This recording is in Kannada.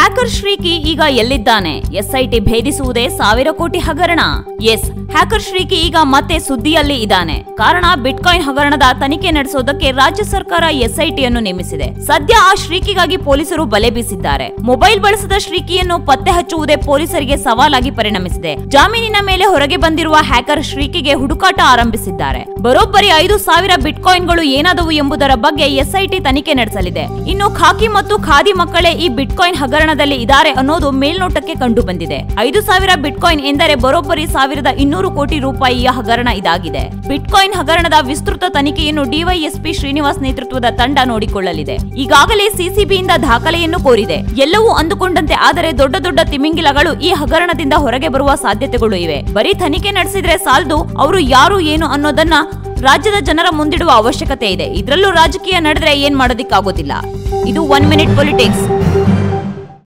ಹ್ಯಾಕರ್ ಶ್ರೀಕಿ ಈಗ ಎಲ್ಲಿದ್ದಾನೆ ಎಸ್ಐಟಿ ಭೇದಿಸುವುದೇ ಸಾವಿರ ಕೋಟಿ ಹಗರಣ ಎಸ್ ಹ್ಯಾಕರ್ ಶ್ರೀಕಿ ಈಗ ಮತ್ತೆ ಸುದ್ದಿಯಲ್ಲಿ ಇದ್ದಾನೆ ಕಾರಣ ಬಿಟ್ಕಾಯಿನ್ ಹಗರಣದ ತನಿಖೆ ನಡೆಸೋದಕ್ಕೆ ರಾಜ್ಯ ಸರ್ಕಾರ ಎಸ್ಐಟಿಯನ್ನು ನೇಮಿಸಿದೆ ಸದ್ಯ ಆ ಶ್ರೀಕಿಗಾಗಿ ಪೊಲೀಸರು ಬಲೆ ಬೀಸಿದ್ದಾರೆ ಮೊಬೈಲ್ ಬಳಸದ ಶ್ರೀಕಿಯನ್ನು ಪತ್ತೆ ಹಚ್ಚುವುದೇ ಪೊಲೀಸರಿಗೆ ಸವಾಲಾಗಿ ಪರಿಣಮಿಸಿದೆ ಜಾಮೀನಿನ ಮೇಲೆ ಹೊರಗೆ ಬಂದಿರುವ ಹ್ಯಾಕರ್ ಶ್ರೀಕಿಗೆ ಹುಡುಕಾಟ ಆರಂಭಿಸಿದ್ದಾರೆ ಬರೋಬ್ಬರಿ ಐದು ಸಾವಿರ ಬಿಟ್ಕಾಯಿನ್ಗಳು ಏನಾದವು ಎಂಬುದರ ಬಗ್ಗೆ ಎಸ್ಐಟಿ ತನಿಖೆ ನಡೆಸಲಿದೆ ಇನ್ನು ಖಾಕಿ ಮತ್ತು ಖಾದಿ ಮಕ್ಕಳೇ ಈ ಬಿಟ್ಕಾಯಿನ್ ಹಗರಣದಲ್ಲಿ ಇದ್ದಾರೆ ಅನ್ನೋದು ಮೇಲ್ನೋಟಕ್ಕೆ ಕಂಡು ಬಂದಿದೆ ಐದು ಸಾವಿರ ಬಿಟ್ಕಾಯಿನ್ ಎಂದರೆ ಬರೋಬ್ಬರಿ ಸಾವಿರದ ಇನ್ನೂರು ಕೋಟಿ ರೂಪಾಯಿಯ ಹಗರಣ ಇದಾಗಿದೆ ಬಿಟ್ಕಾಯಿನ್ ಹಗರಣದ ವಿಸ್ತೃತ ತನಿಖೆಯನ್ನು ಡಿವೈಎಸ್ಪಿ ಶ್ರೀನಿವಾಸ್ ನೇತೃತ್ವದ ತಂಡ ನೋಡಿಕೊಳ್ಳಲಿದೆ ಈಗಾಗಲೇ ಸಿಸಿಬಿಯಿಂದ ದಾಖಲೆಯನ್ನು ಕೋರಿದೆ ಎಲ್ಲವೂ ಅಂದುಕೊಂಡಂತೆ ಆದರೆ ದೊಡ್ಡ ದೊಡ್ಡ ತಿಮಿಂಗಿಲಗಳು ಈ ಹಗರಣದಿಂದ ಹೊರಗೆ ಬರುವ ಸಾಧ್ಯತೆಗಳು ಇವೆ ಬರೀ ತನಿಖೆ ನಡೆಸಿದ್ರೆ ಸಾಲದು ಅವರು ಯಾರು ಏನು ಅನ್ನೋದನ್ನ ರಾಜ್ಯದ ಜನರ ಮುಂದಿಡುವ ಅವಶ್ಯಕತೆ ಇದೆ ಇದರಲ್ಲೂ ರಾಜಕೀಯ ನಡೆದ್ರೆ ಏನ್ ಮಾಡೋದಿಕ್ಕಾಗೋದಿಲ್ಲ ಇದು ಒನ್ ಮಿನಿಟ್ ಪೊಲಿಟಿಕ್ಸ್